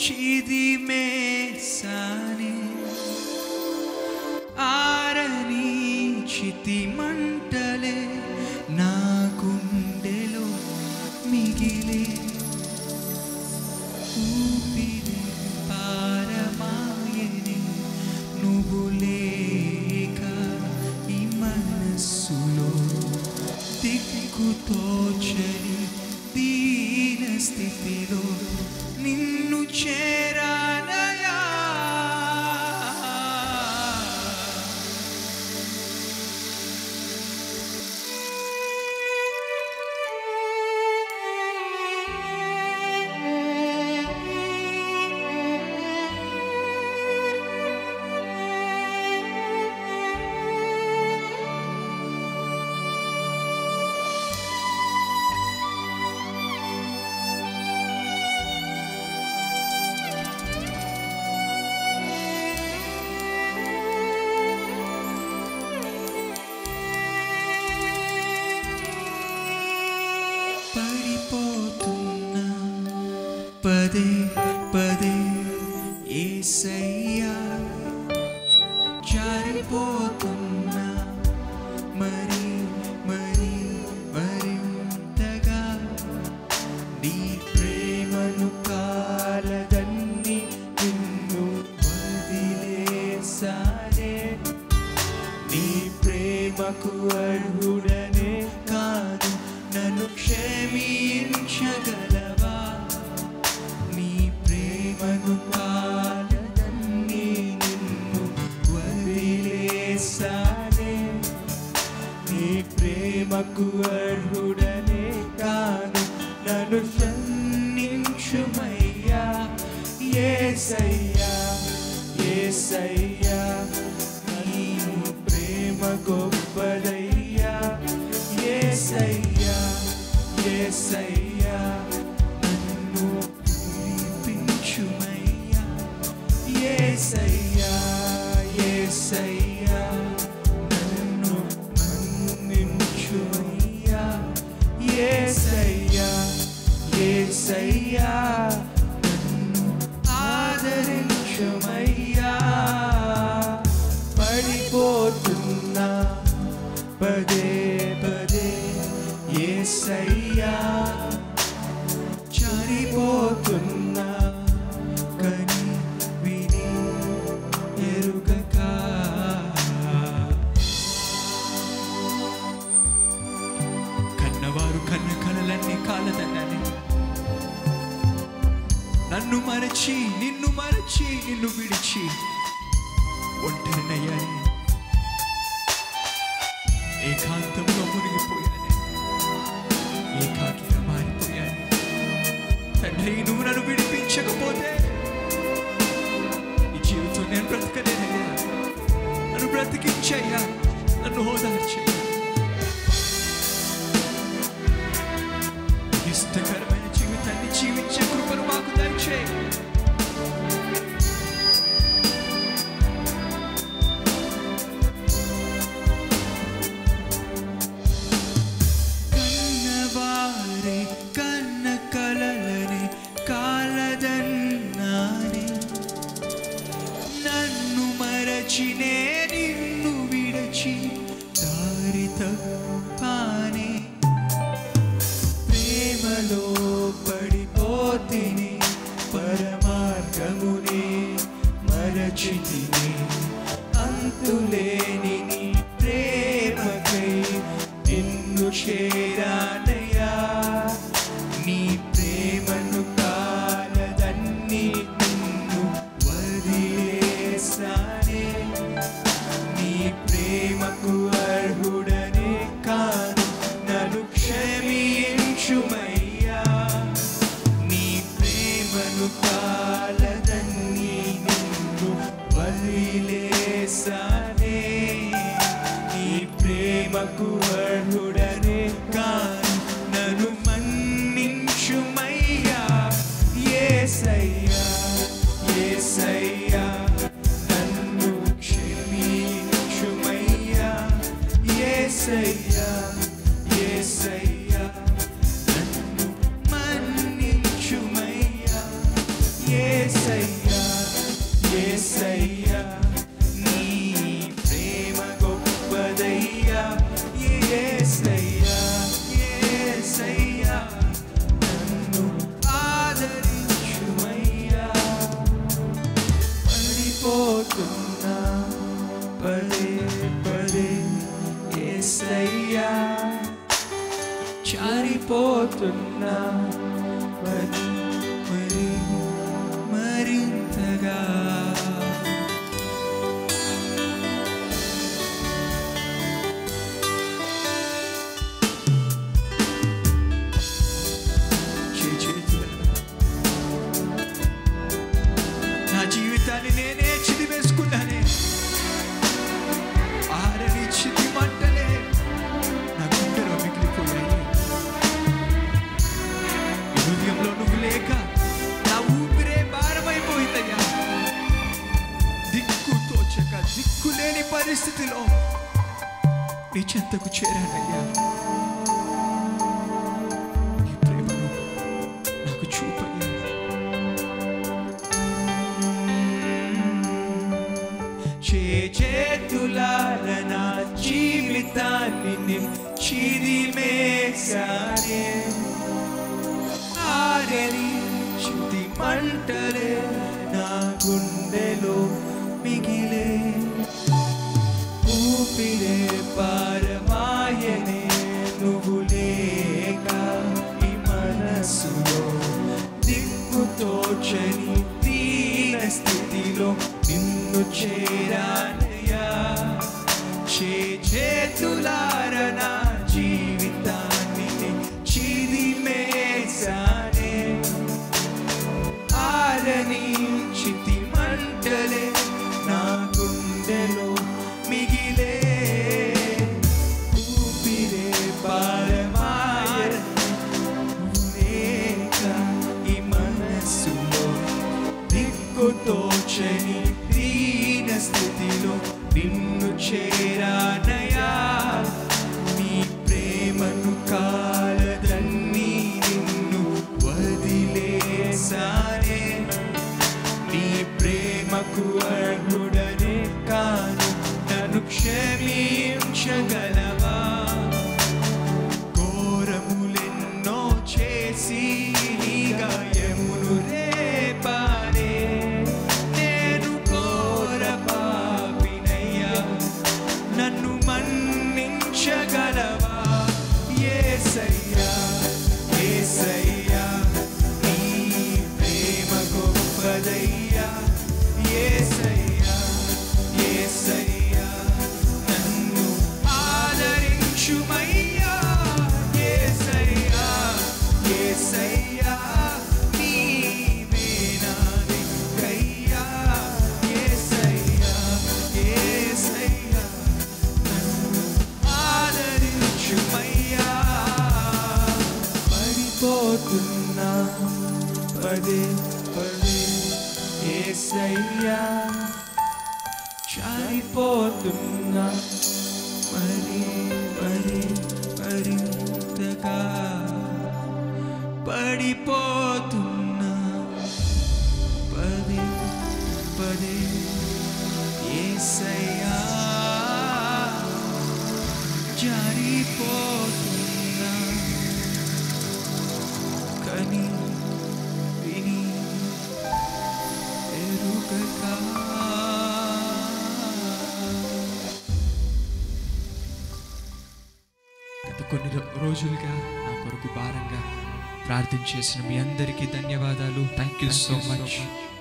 చిదిమేసానే ఆరని చితి మంటలే నా గుండెలో మిగిలే ఊపిరి పారమాయని నువ్వు లేక ఈ మనస్సులో దిక్కుతోచని దీన స్థితిలో నిన్ను చేరానయా పడిపోతున్నా పదే పదే ఏసయ్యా జారిపోతున్నా మరి మరి మరింతగా నీ ప్రేమను కాలదన్ని నిన్ను వదిలేసానే నీ ప్రేమకు అర్హుడనే కాదు నన్ను క్షమించగలవా నీ ప్రేమను కాలదన్ని నిన్ను వదిలేసానే నీ ప్రేమకు అర్హుడనే కాను నన్ను సన్నించుమయ్యా ఏసయ్యా ఏసయ్యా నీ ప్రేమ గొప్పదయ్యా ఏసయ్యా ఏసయ్యా నన్ను పిలిపించుమయ్యా ఏసయ్యా ఏసయ్యా నన్ను మన్నించుమయ్యా ఏసయ్యా ఏసయ్యా నన్ను ఆదరించుమయ్యా పడిపోతున్నా పదే పదే ఏసయ్యా చారిపోతున్నా కని విని ఎరుగక కన్నవారు కన్న కలలన్నీ కాలదన్నానే నన్ను మరచి నిన్ను మరచి నిన్ను విడిచి ఒంటరినయ్యానే ఏకాంతంలో మునిగిపోయానే ఏకాకిగా మారిపోయానే తండ్రి నువ్వు నన్ను విడిపించకపోతే ఈ జీవితం నేను బ్రతకలేనయ్యా నన్ను బ్రతికించయ్యా నన్ను హోదార్చయ్యా ఇష్టకరమైన జీవితాన్ని జీవించే కృపను మాకు దయచేయి కన్నవారే కన్న కలలని కాలదన్నానే నన్ను మరచినే నిన్ను విడచి దారి తప్పానే ప్రేమలో పడిపోతిని పరమార్గముని మరచితిని అంతులేని నీ ప్రేమకై నిన్ను చేరానయ్యా నీ ప్రేమను కాలదన్ని నిన్ను వదిలేసానే నీ ప్రేమకు అర్హుడనే కాను నన్ను క్షమించుమయ్యా నీ ప్రేమను కాలదన్ని నిన్ను వదిలేసానే నీ ప్రేమకు అర్హుడనే కాను నన్ను మన్నించుమయ్యా ఏసయ్యా ఏసయ్యా నన్ను క్షమించుమయ్యా ఏసయ్యా ఏసయ్యా నన్ను మన్నించుమయ్యా యేసయ్యా యేసయ్యా నీ ప్రేమ గొప్పదయ్యా యేసయ్యా యేసయ్యా నన్ను ఆదరించుమయ్యా పడిపోతున్నా పదే పదే యేసయ్యా జారిపోతున్నా మరి మరి మరింతగా చేయి చేతులను నా జీవితాన్ని నేనే చిదివేసుకున్నానే ఆరని చిది మంటలే నా గుండెలో మిగిలిపోయాయి ఈ హృదయంలో నువ్వు లేక నా ఊపిరే భారమైపోయిందయ్యా దిక్కు తోచక దిక్కు లేని పరిస్థితిలో నీ చెంతకు చేరానయ్యా నీ ప్రేమను నాకు చూపయ్యా చేతులార నా జీవితాన్ని చిరిమేశానే ఆగని చితి మంటలే నా గుండెలో మిగిలే ఊపిరే పారమాయనే నువ్వు లేక ఈ మనసులో దిక్కుతోచని దీన స్థితిలో నిన్ను చేరానయ్యా చే చేతులార నా జీవితాన్ని చిరిమేశానే ఆరని చితి మంటలే నా గుండెలో మిగిలే ఊపిరే పారమాయ లేక ఈ మనస్సులో దిక్కుతోచని దీన స్థితిలో నిన్ను చేరానయా నీ ప్రేమను కాలదన్నీ నిన్ను వదిలేసానే నీ ప్రేమకు అర్హుడనే కాను నన్ను క్షమించగలవా ఘోరములెన్నో చేసి నీ గాయమును రేపానే నేను ఘోర పాపినయ్యా నన్ను మన్నించగలవా యేసయ్యా యేసయ్యా నీ ప్రేమ గొప్పదయ్యా యేసయ్యా యేసయ్యా నన్ను ఆదరించుమయ్యా యేసయ్యా యేసయ్యా నీవే నా దిక్కయ్యా యేసయ్యా యేసయ్యా నన్ను ఆదరించుమయ్యా పడిపోతున్నా పదే పదే ఏసయ్యా జారిపోతున్నా మరి మరి మరింతగా పడిపోతున్నా పదే పదే ఏసయ్యా జారిపోతున్నా కని విని ఎరుగగా గత కొన్ని రో- రోజులుగా నా కొరకు భారంగా ప్రార్థన చేసిన మీ అందరికీ ధన్యవాదాలు థ్యాంక్ యూ సో మచ్